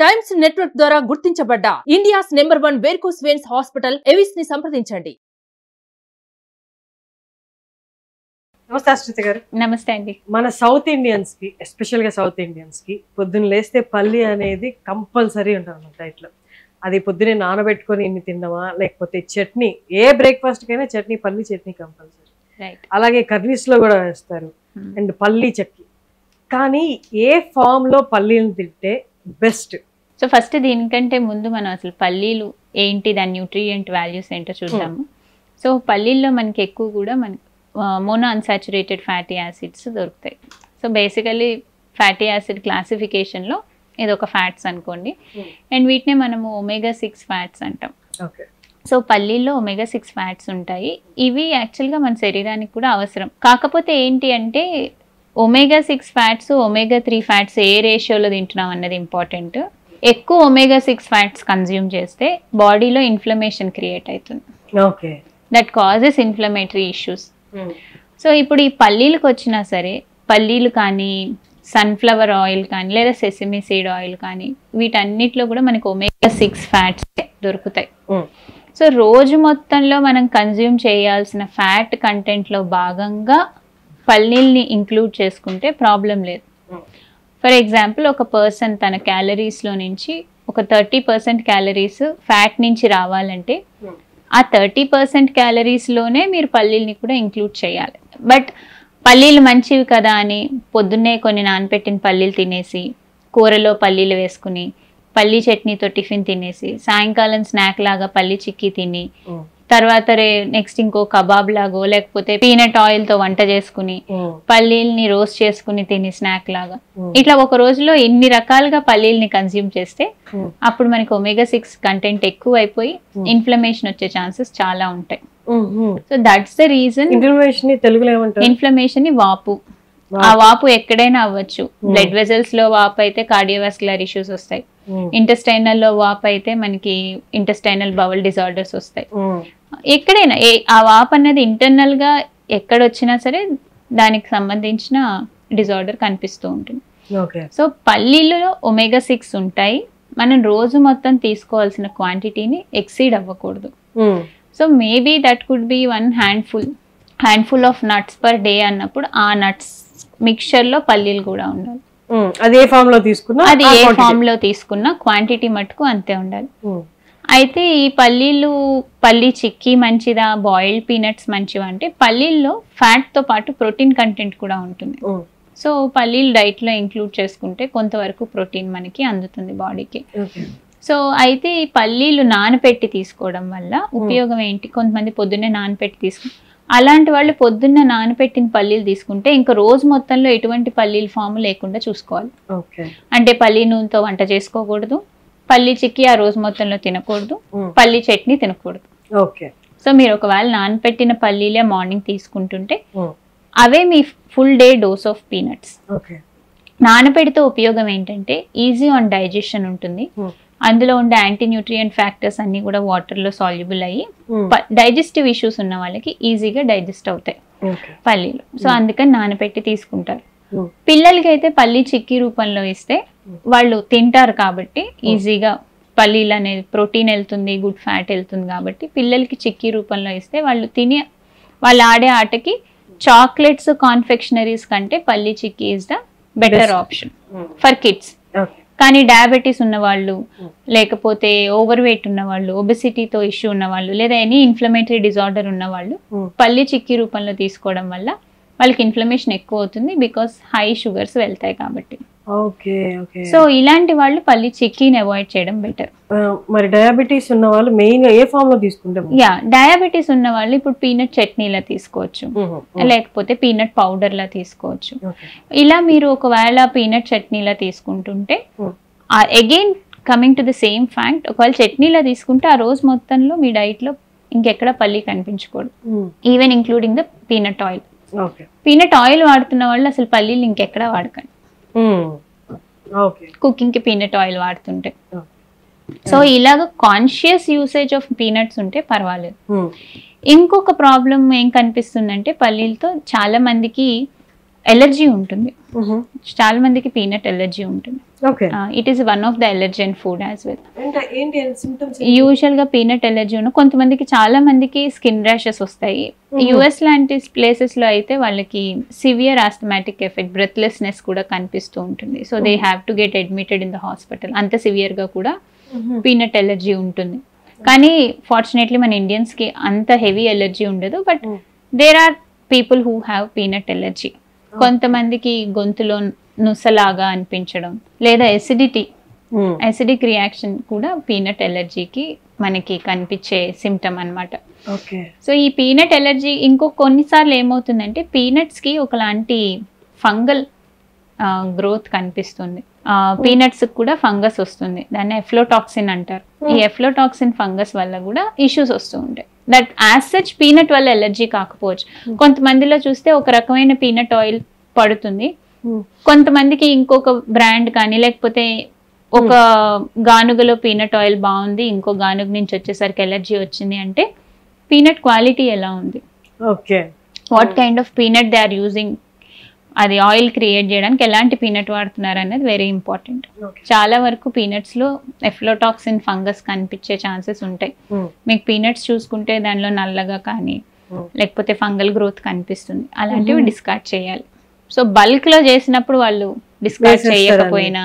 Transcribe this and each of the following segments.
Times network ద్వారా గుర్తించబడ్డ India's number one varicose veins hospital Avis ని సంప్రదించండి నమస్తే అశ్రిత గారు నమస్తే అండి మన సౌత్ ఇండియన్స్ కి ఎస్పెషల్ గా సౌత్ ఇండియన్స్ కి పొద్దున్న లేస్తే పల్లి అనేది కంపల్సరీ ఉంటుంది అన్నమాట డైట్ లో అది పొద్దునే నానబెట్టుకొని ఇన్ని తిన్నామా లేకపోతే చట్నీ ఏ బ్రేక్ఫాస్ట్ కైనా చట్నీ పల్లి చట్నీ కంపల్సరీ రైట్ అలాగే కర్రీస్ లో కూడా వేస్తారు అండ్ పల్లి చక్కి కానీ ఏ ఫామ్ లో పల్లీలను తింటే బెస్ట్ సో ఫస్ట్ దీనికంటే ముందు మనం అసలు పల్లీలు ఏంటి దాని న్యూట్రియంట్ వాల్యూస్ ఏంటో చూద్దాము సో పల్లీల్లో మనకి ఎక్కువ కూడా మన మోనో అన్సాచురేటెడ్ ఫ్యాటీ యాసిడ్స్ దొరుకుతాయి సో బేసికలీ ఫ్యాటీ యాసిడ్ క్లాసిఫికేషన్లో ఇది ఒక ఫ్యాట్స్ అనుకోండి Hmm. అండ్ వీటినే మనము ఒమేగా సిక్స్ ఫ్యాట్స్ అంటాం ఓకే సో పల్లీల్లో ఒమేగా సిక్స్ ఫ్యాట్స్ ఉంటాయి ఇవి యాక్చువల్గా మన శరీరానికి కూడా అవసరం కాకపోతే ఏంటి అంటే omega six fats omega three fats ఏ రేషియోలో తింటున్నాం అన్నది ఇంపార్టెంట్ ఎక్కువ ఒమేగా సిక్స్ ఫ్యాట్స్ కన్జ్యూమ్ చేస్తే బాడీలో ఇన్ఫ్లమేషన్ క్రియేట్ అవుతుంది okay that causes inflammatory issues so ఇప్పుడు ఈ పల్లీలకు వచ్చినా సరే పల్లీలు కానీ సన్ఫ్లవర్ ఆయిల్ కానీ లేదా సెసమి సీడ్ ఆయిల్ కానీ వీటన్నిటిలో కూడా మనకు ఒమేగా సిక్స్ ఫ్యాట్స్ దొరుకుతాయి సో రోజు మొత్తంలో మనం కన్జ్యూమ్ చేయాల్సిన ఫ్యాట్ కంటెంట్లో భాగంగా పల్లీల్ని ఇంక్లూడ్ చేసుకుంటే ప్రాబ్లం లేదు Hmm. ఫర్ ఎగ్జాంపుల్ ఒక పర్సన్ తన క్యాలరీస్లో నుంచి ఒక థర్టీ పర్సెంట్ క్యాలరీస్ ఫ్యాట్ నుంచి రావాలంటే ఆ థర్టీ పర్సెంట్ క్యాలరీస్లోనే మీరు పల్లీల్ని కూడా ఇంక్లూడ్ చేయాలి బట్ పల్లీలు మంచివి కదా అని పొద్దున్నే కొన్ని నానపెట్టిన పల్లీలు తినేసి కూరలో పల్లీలు వేసుకుని పల్లీ చట్నీతో టిఫిన్ తినేసి సాయంకాలం స్నాక్ లాగా పల్లి చిక్కీ తిని తర్వాత రే నెక్స్ట్ ఇంకో కబాబ్ లాగో లేకపోతే పీనట్ ఆయిల్తో వంట చేసుకుని పల్లీల్ని రోస్ట్ చేసుకుని తిని స్నాక్ లాగా ఇట్లా ఒక రోజులో ఇన్ని రకాలుగా పల్లీల్ని కన్జ్యూమ్ చేస్తే అప్పుడు మనకి ఒమేగా సిక్స్ కంటెంట్ ఎక్కువ అయిపోయి Hmm. ఇన్ఫ్లమేషన్ వచ్చే ఛాన్సెస్ చాలా ఉంటాయి so that's the reason information తెలుగులో ఏమంటారు ఇన్ఫ్లమేషన్ ని వాపు ఆ వాపు ఎక్కడైనా అవ్వచ్చు బ్లడ్ వెజల్స్ లో వాపు అయితే కార్డియోవాస్కులర్ ఇష్యూస్ వస్తాయి ఇంటెస్టైనల్ లో వాపు అయితే మనకి ఇంటెస్టైనల్ బవల్ డిజార్డర్స్ వస్తాయి ఎక్కడైనా ఏ ఆ వాపు అన్నది ఇంటర్నల్ గా ఎక్కడొచ్చినా సరే దానికి సంబంధించిన డిజార్డర్ కనిపిస్తూ ఉంటుంది ఓకే సో పల్లీలలో ఒమేగా సిక్స్ ఉంటాయి మనం రోజు మొత్తం తీసుకోవాల్సిన క్వాంటిటీని ఎక్సీడ్ అవ్వకూడదు so maybe that could be one handful handful of nuts per day అన్నప్పుడు ఆ నట్స్ మిక్చర్లో పల్లీలు కూడా ఉండాలి అది ఏ ఫామ్ లో తీసుకున్నా అది ఆ ఏ quantity. ఫామ్ లో తీసుకున్నా క్వాంటిటీ మటుకు అంతే ఉండాలి ఉమ్, అయితే ఈ పల్లీలు పల్లీ చిక్కీ మంచిదా బాయిల్డ్ పీనట్స్ మంచివా అంటే పల్లీల్లో fat తో పాటు ప్రోటీన్ కంటెంట్ కూడా ఉంటుంది ఉమ్, సో పల్లీలు diet లో ఇంక్లూడ్ చేసుకుంటే కొంతవరకు ప్రోటీన్ మనకి అందుతుంది బాడీకి ఓకే సో అయితే ఈ పల్లీలు నానపెట్టి తీసుకోవడం వల్ల ఉపయోగం ఏంటి కొంతమంది పొద్దున్నే నానపెట్టి తీసుకు అలాంటి వాళ్ళు పొద్దున్న నానపెట్టిన పల్లీలు తీసుకుంటే ఇంకా రోజు మొత్తంలో ఎటువంటి పల్లీల ఫామ్ లేకుండా చూసుకోవాలి ఓకే అంటే పల్లీ నూనెతో వంట చేసుకోకూడదు పల్లీ చిక్కి ఆ రోజు మొత్తంలో తినకూడదు ఉమ్, పల్లీ చట్నీ తినకూడదు ఓకే సో మీరు ఒకవేళ నానపెట్టిన పల్లీలే మార్నింగ్ తీసుకుంటుంటే ఉమ్, అవే మీ full day dose of peanuts okay నానపెడితే ఉపయోగం ఏంటంటే ఈజీ ఆన్ డైజెషన్ ఉంటుంది ఉమ్, అందులో ఉండే యాంటీ న్యూట్రియంట్ ఫ్యాక్టర్స్ అన్ని కూడా వాటర్లో సాల్యుబుల్ అయ్యి ఉమ్, డైజెస్టివ్ ఇష్యూస్ ఉన్న వాళ్ళకి ఈజీగా డైజెస్ట్ అవుతాయి ఓకే పల్లీలు సో అందుకని నానపెట్టి తీసుకుంటారు ఉమ్, పిల్లలకి అయితే పల్లీ చిక్కీ రూపంలో ఇస్తే వాళ్ళు తింటారు కాబట్టి ఈజీగా పల్లీలు అనేది ప్రోటీన్ వెళ్తుంది గుడ్ ఫ్యాట్ వెళ్తుంది కాబట్టి పిల్లలకి చిక్కీ రూపంలో ఇస్తే వాళ్ళు తిని వాళ్ళు ఆడే ఆటకి చాక్లెట్స్ కాన్ఫెక్షనరీస్ కంటే పల్లీ chikki is the better Best. Option um, for kids okay కానీ డయాబెటీస్ ఉన్న వాళ్ళు Hmm. లేకపోతే ఓవర్ వెయిట్ ఉన్న వాళ్ళు ఒబెసిటీతో ఇష్యూ ఉన్న వాళ్ళు లేదా ఎనీ ఇన్ఫ్లమేటరీ డిజార్డర్ ఉన్న వాళ్ళు ఉమ్, పల్లి చిక్కీ రూపంలో తీసుకోవడం వల్ల వాళ్ళకి ఇన్ఫ్లమేషన్ ఎక్కువ అవుతుంది బికాస్ హై షుగర్స్ వెళ్తాయి కాబట్టి ఓకే ఓకే సో ఇలాంటి వాళ్ళు పల్లి చిక్కీని అవాయిడ్ చేయడం బెటర్ ఆ, మరి డయాబెటీస్ ఉన్న వాళ్ళు మెయిన్ ఏ ఫామ్ లో తీసుకుంటే యా డయాబెటీస్ ఉన్న వాళ్ళు ఇప్పుడు పీనట్ చట్నీలా తీసుకోవచ్చు ఉమ్, ఉమ్, లేకపోతే పీనట్ పౌడర్లా తీసుకోవచ్చు ఓకే ఇలా మీరు ఒకవేళ పీనట్ చట్నీలా తీసుకుంటుంటే um, again coming to the same fact ఒకవేళ చట్నీలా తీసుకుంటే ఆ రోజు మొత్తంలో మీ డైట్లో ఇంకెక్కడ పల్లి కనిపించకూడదు um, even including the peanut oil okay peanut oil వాడుతున్న వాళ్ళు అసలు పల్లీలు ఇంకెక్కడ వాడకండి ఉమ్, ఓకే కుకింగ్కి పీనట్ ఆయిల్ వాడుతుంటే ఓకే. సో ఇలాగ కాన్షియస్ యూసేజ్ ఆఫ్ పీనట్స్ ఉంటే పర్వాలేదు ఉమ్, ఇంకొక ప్రాబ్లం ఏం కనిపిస్తుందంటే పల్లీలతో చాలా మందికి ఎలర్జీ ఉంటుంది చాలా మందికి పీనట్ ఎలర్జీ ఉంటుంది okay it is one of the allergen food as well ఏంటి ఏంటి సిమ్టమ్స్ యూజువల్ గా పీనట్ ఎలర్జీ ఉన్న కొంతమందికి చాలా మందికి స్కిన్ ర్యాషెస్ వస్తాయి యుఎస్ లాంటి ప్లేసెస్ లో అయితే వాళ్ళకి సివియర్ ఆస్థమాటిక్ ఎఫెక్ట్ బ్రెత్లెస్నెస్ కూడా కనిపిస్తూ ఉంటుంది so they have to get admitted in the hospital అంత సివియర్ గా కూడా పీనట్ ఎలర్జీ ఉంటుంది కానీ ఫార్చునేట్లీ మన ఇండియన్స్ కి అంత హెవీ ఎలర్జీ ఉండదు but Mm. There are people who have peanut allergy కొంతమందికి గొంతులో నుసలాగా అనిపించడం లేదా ఎసిడిటీ అసిడిక్ రియాక్షన్ కూడా పీనట్ ఎలర్జీకి మనకి కనిపించే సిమ్టమ్ అన్నమాట ఓకే సో ఈ పీనట్ ఎలర్జీ ఇంకో కొన్నిసార్లు ఏమవుతుందంటే పీనట్స్కి ఒకలాంటి ఫంగల్ గ్రోత్ కనిపిస్తుంది పీనట్స్ కూడా ఫంగస్ వస్తుంది దాన్ని ఎఫ్లోటాక్సిన్ అంటారు ఈ ఎఫ్లోటాక్సిన్ ఫంగస్ వల్ల కూడా ఇష్యూస్ వస్తూ ఉంటాయి దట్ యాజ్ సచ్ పీనట్ వల్ల ఎలర్జీ కాకపోవచ్చు కొంతమందిలో చూస్తే ఒక రకమైన పీనట్ ఆయిల్ పడుతుంది కొంతమందికి ఇంకొక బ్రాండ్ కానీ లేకపోతే ఒక గానుగలో పీనట్ ఆయిల్ బాగుంది ఇంకో గానుగ నుంచి వచ్చేసరికి ఎలర్జీ వచ్చింది అంటే పీనట్ క్వాలిటీ ఎలా ఉంది okay what kind of peanut they are using అది ఆయిల్ క్రియేట్ చేయడానికి ఎలాంటి పీనట్ వాడుతున్నారు అనేది వెరీ ఇంపార్టెంట్ ఓకే చాలా వరకు పీనట్స్ లో ఎఫ్లోటాక్సిన్ ఫంగస్ కనిపించే ఛాన్సెస్ ఉంటాయి మీకు పీనట్స్ చూసుకుంటే దానిలో నల్లగా కానీ లేకపోతే ఫంగల్ గ్రోత్ కనిపిస్తుంది అలాంటివి Mhm. డిస్కార్డ్ చేయాలి సో బల్క్ లో చేసినప్పుడు వాళ్ళు డిస్కార్డ్ వేసేస్తారని. చేయకపోయినా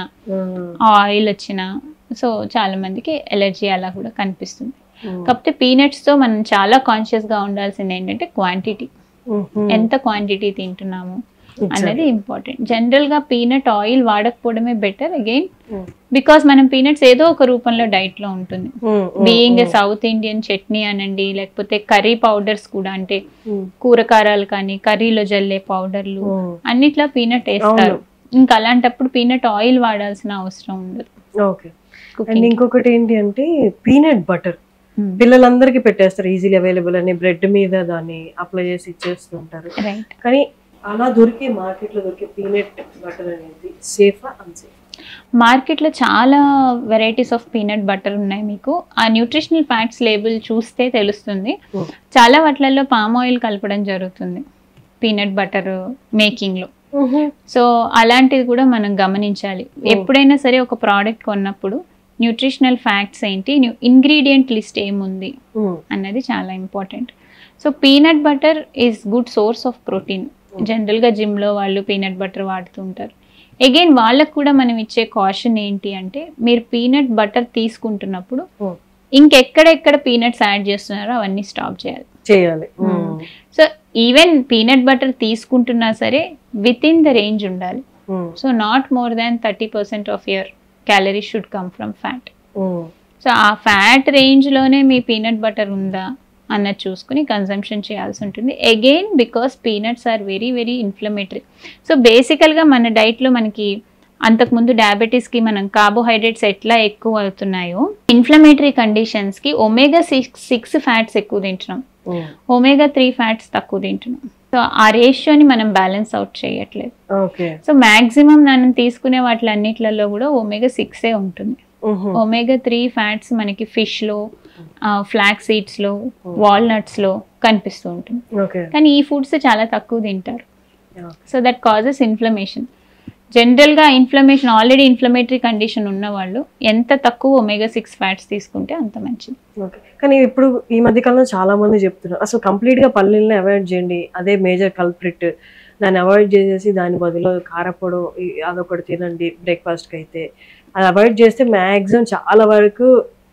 ఆయిల్ వచ్చినా సో చాలా మందికి ఎలర్జీ అలా కూడా కనిపిస్తుంది కాకపోతే పీనట్స్ తో మనం చాలా కాన్షియస్ గా ఉండాల్సింది ఏంటంటే క్వాంటిటీ ఎంత క్వాంటిటీ తింటున్నాము అన్నది ఇంపార్టెంట్ జనరల్ గా పీనట్ ఆయిల్ వాడకపోవడమే బెటర్ అగైన్ బికాస్ మనం పీనట్స్ ఏదో ఒక రూపంలో డైట్ లో ఉంటుంది బీయింగ్ సౌత్ ఇండియన్ చట్నీ అనండి లేకపోతే కర్రీ పౌడర్స్ కూడా అంటే కూరకారాలు కానీ కర్రీలో జల్లే పౌడర్లు అన్నిట్లో పీనట్ వేస్తారు ఇంకా అలాంటప్పుడు పీనట్ ఆయిల్ వాడాల్సిన అవసరం ఉండదు ఓకే అండ్ కుకింగ్ ఇంకొకటి ఏంటి అంటే పీనట్ బటర్ పిల్లలందరికీ పెట్టేస్తారు ఈజీలీ అవైలబుల్ అని బ్రెడ్ మీద దాన్ని అప్లై చేసి ఇచ్చేస్తుంటారు రైట్ కానీ అలా దొరికే మార్కెట్ లో దొరికే పీనట్ బటర్ అనేది సేఫా అన్సేఫ్ మార్కెట్లో చాలా వెరైటీస్ ఆఫ్ పీనట్ బటర్ ఉన్నాయి మీకు ఆ న్యూట్రిషనల్ ఫ్యాక్ట్స్ లేబుల్ చూస్తే తెలుస్తుంది Hmm. చాలా వాటిలలో పామ్ ఆయిల్ కలపడం జరుగుతుంది పీనట్ బటర్ మేకింగ్లో సో అలాంటిది కూడా మనం గమనించాలి ఎప్పుడైనా సరే ఒక ప్రోడక్ట్ కొన్నప్పుడు న్యూట్రిషనల్ ఫ్యాక్ట్స్ ఏంటి ఇంగ్రీడియంట్ లిస్ట్ ఏముంది అన్నది చాలా important so peanut butter is good source of protein జనరల్గా జిమ్లో వాళ్ళు పీనట్ బటర్ వాడుతూ ఉంటారు అగైన్ వాళ్ళకు కూడా మనం ఇచ్చే కాషన్ ఏంటి అంటే మీరు పీనట్ బటర్ తీసుకుంటున్నప్పుడు Hmm. ఇంకెక్కడెక్కడ పీనట్స్ యాడ్ చేస్తున్నారో అవన్నీ స్టాప్ చేయాలి చేయాలి Hmm. So even peanut butter తీసుకుంటున్నా సరే విత్ ఇన్ ద రేంజ్ ఉండాలి so not more than thirty percent of your calorie should come from fat so ఆ ఫ్యాట్ రేంజ్లోనే మీ పీనట్ బటర్ ఉందా అన్నది చూసుకుని కన్సంప్షన్ చేయాల్సి ఉంటుంది again because peanuts are very very inflammatory so బేసికల్గా మన డైట్లో మనకి అంతకుముందు డయాబెటీస్కి మనం కార్బోహైడ్రేట్స్ ఎట్లా ఎక్కువ అవుతున్నాయో ఇన్ఫ్లమేటరీ కండిషన్స్కి ఒమేగా సిక్స్ సిక్స్ ఫ్యాట్స్ ఎక్కువ తింటున్నాం ఒమేగా త్రీ ఫ్యాట్స్ తక్కువ తింటున్నాం సో ఆ రేషియోని మనం బ్యాలెన్స్ అవుట్ చేయట్లేదు ఓకే సో మ్యాక్సిమం మనం తీసుకునే వాటిలన్నిట్లలో కూడా ఒమేగా సిక్సే ఉంటుంది ఒమేగా త్రీ ఫ్యాట్స్ మనకి ఫిష్లో ఫ్లాక్ సీడ్స్లో వాల్నట్స్లో కనిపిస్తూ ఉంటుంది ఓకే కానీ ఈ ఫుడ్స్ చాలా తక్కువ తింటారు సో దట్ కాజెస్ ఇన్ఫ్లమేషన్ జనరల్గా ఇన్ఫ్లమేషన్ ఆల్రెడీ ఇన్ఫ్లమేటరీ కండిషన్ ఉన్న వాళ్ళు ఎంత తక్కువ ఒమేగా సిక్స్ ఫ్యాట్స్ తీసుకుంటే అంత మంచిది ఓకే కానీ ఇప్పుడు ఈ మధ్య కాలంలో చాలా మంది చెప్తున్నారు అసలు కంప్లీట్ గా పల్లీలని అవాయిడ్ చేయండి అదే మేజర్ కల్ప్రిట్ దాన్ని అవాయిడ్ చేసేసి దాని బదులు కారపొడు ఈ- అదొకటి తినండి బ్రేక్ఫాస్ట్ కి అయితే అది అవాయిడ్ చేస్తే మాక్సిమం చాలా వరకు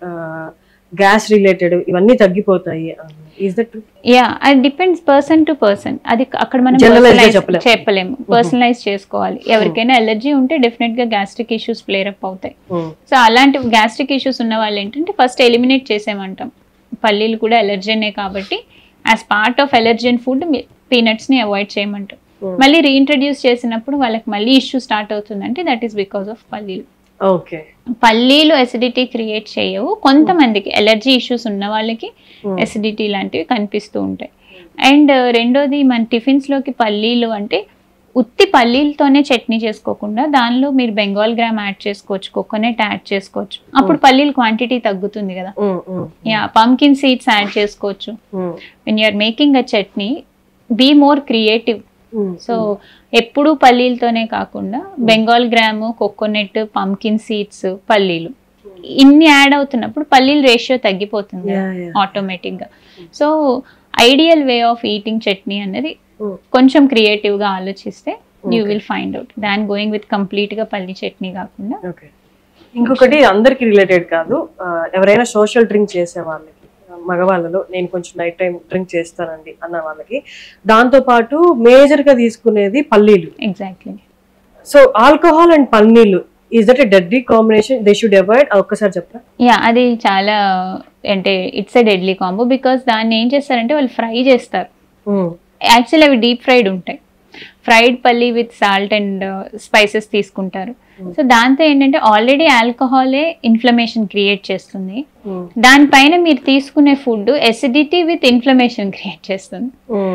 గ్యాస్ రిలేటెడ్ ఇవన్నీ తగ్గిపోతాయి ఈజ్ దట్ యా అది డిపెండ్స్ పర్సన్ టు పర్సన్ అది అక్కడ మనం Generalize గా personalize చెప్పలేం. చెప్పలేము పర్సనలైజ్ చేసుకోవాలి ఎవరికైనా ఎలర్జీ ఉంటే డెఫినెట్ గా గ్యాస్ట్రిక్ ఇష్యూస్ ఫ్లేరప్ అవుతాయి సో అలాంటి గ్యాస్ట్రిక్ ఇష్యూస్ ఉన్న వాళ్ళు ఏంటంటే ఫస్ట్ ఎలిమినేట్ చేసేమంటాం పల్లీలు కూడా ఎలర్జెనే కాబట్టి as part of allergen food peanuts ని అవాయిడ్ చేయమంటాం మళ్ళీ రీఇంట్రడ్యూస్ చేసినప్పుడు వాళ్ళకి మళ్ళీ ఇష్యూ స్టార్ట్ అవుతుందంటే దట్ ఈస్ బికాస్ ఆఫ్ పల్లీలు ఓకే పల్లీలు ఎసిడిటీ క్రియేట్ చేయవు కొంతమందికి ఎలర్జీ ఇష్యూస్ ఉన్న వాళ్ళకి ఎసిడిటీ లాంటివి కనిపిస్తూ ఉంటాయి అండ్ రెండోది మన టిఫిన్స్లోకి పల్లీలు అంటే ఉత్తి పల్లీలతోనే చట్నీ చేసుకోకుండా దానిలో మీరు బెంగాల్ గ్రామ్ యాడ్ చేసుకోవచ్చు కోకోనట్ యాడ్ చేసుకోవచ్చు అప్పుడు పల్లీల క్వాంటిటీ తగ్గుతుంది కదా యా పంకిన్ సీడ్స్ యాడ్ చేసుకోవచ్చు when you're making a chutney be more creative so ఎప్పుడు పల్లీలతోనే కాకుండా Bengal gram coconut pumpkin seeds పల్లీలు ఇన్ని యాడ్ అవుతున్నప్పుడు పల్లీల రేషియో తగ్గిపోతుంది ఆటోమేటిక్ గా so ideal way of eating chutney అనేది Mm. కొంచెం క్రియేటివ్ గా ఆలోచిస్తే you Okay. Will find out than going with complete గా పల్లి చట్నీ కాకుండా ఓకే ఇంకొకటి అందరికి రిలేటెడ్ కాదు ఆ, ఎవరైనా సోషల్ డ్రింక్ చేసే వాళ్ళకి మగవాళ్ళలో నేను కొంచెం నైట్ టైం డ్రింక్ చేస్తానండి అన్న వాళ్ళకి దాంతో పాటు మేజర్ గా తీసుకునేది పల్లీలు ఎగ్జాక్ట్లీ సో ఆల్కహాల్ అండ్ పల్లీలు is that a deadly combination they should avoid ఒక్కసారి చెప్తా యా అది చాలా అంటే it's a deadly combo because దాన్ని ఏం చేస్తారంటే వాళ్ళు ఫ్రై చేస్తారు యాక్చువల్లీ అవి డీప్ ఫ్రైడ్ ఉంటాయి ఫ్రైడ్ పల్లి విత్ సాల్ట్ అండ్ స్పైసెస్ తీసుకుంటారు సో దాంతో ఏంటంటే ఆల్రెడీ ఆల్కహాలే ఇన్ఫ్లమేషన్ క్రియేట్ చేస్తుంది దానిపైన మీరు తీసుకునే food acidity with inflammation create చేస్తుంది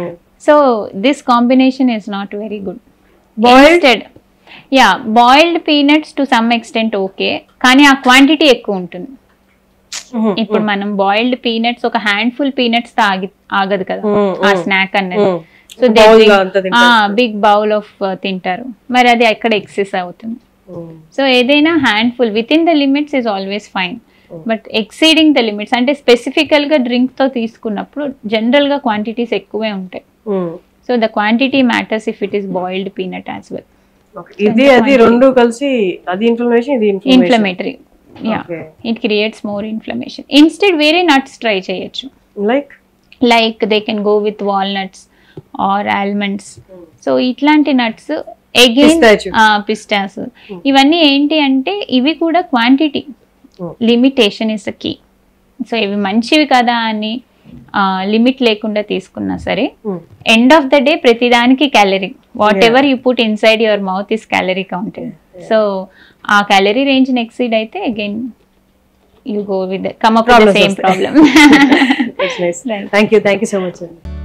so this combination is not very good Boiled? Ya boiled peanuts to some extent okay కానీ ఆ క్వాంటిటీ ఎక్కువ ఉంటుంది ఇప్పుడు మనం బాయిల్డ్ పీనట్స్ ఒక హ్యాండ్ ఫుల్ పీనట్స్ తో ఆగి ఆగదు కదా ఆ స్నాక్ అన్నది సో Bowl లో అంతా తింటారు. బిగ్ బౌల్ ఆఫ్ తింటారు మరి అది ఎక్కడ ఎక్సెస్ అవుతుంది సో ఏదైనా handful within the limits is always fine but exceeding the limits అంటే స్పెసిఫికల్ గా డ్రింక్ తో తీసుకున్నప్పుడు జనరల్ గా క్వాంటిటీస్ ఎక్కువే ఉంటాయి so the quantity matters if it is boiled peanut as well ఇది అది రెండు కలిసి అది ఇన్ఫ్లమేషన్ ఇది inflammation inflammatory ya Okay. It creates more inflammation instead వేరే నట్స్ ట్రై చేయొచ్చు like like they can go with walnuts or almonds so ఇట్లాంటి nuts again Pistachio. పిస్టాస్ ఇవన్నీ ఏంటి అంటే ఇవి కూడా quantity Hmm. Limitation is the key so ఇవి మంచివి కదా అని లిమిట్ లేకుండా తీసుకున్నా సరే ఎండ్ ఆఫ్ ద డే ప్రతిదానికి calorie whatever you put inside your mouth is calorie counted so ఆ క్యాలరీ రేంజ్ ఎక్సీడ్ అయితే again you go with come up Problems same వస్తాయి. Problem it's nice Right. Thank you thank you so much అండి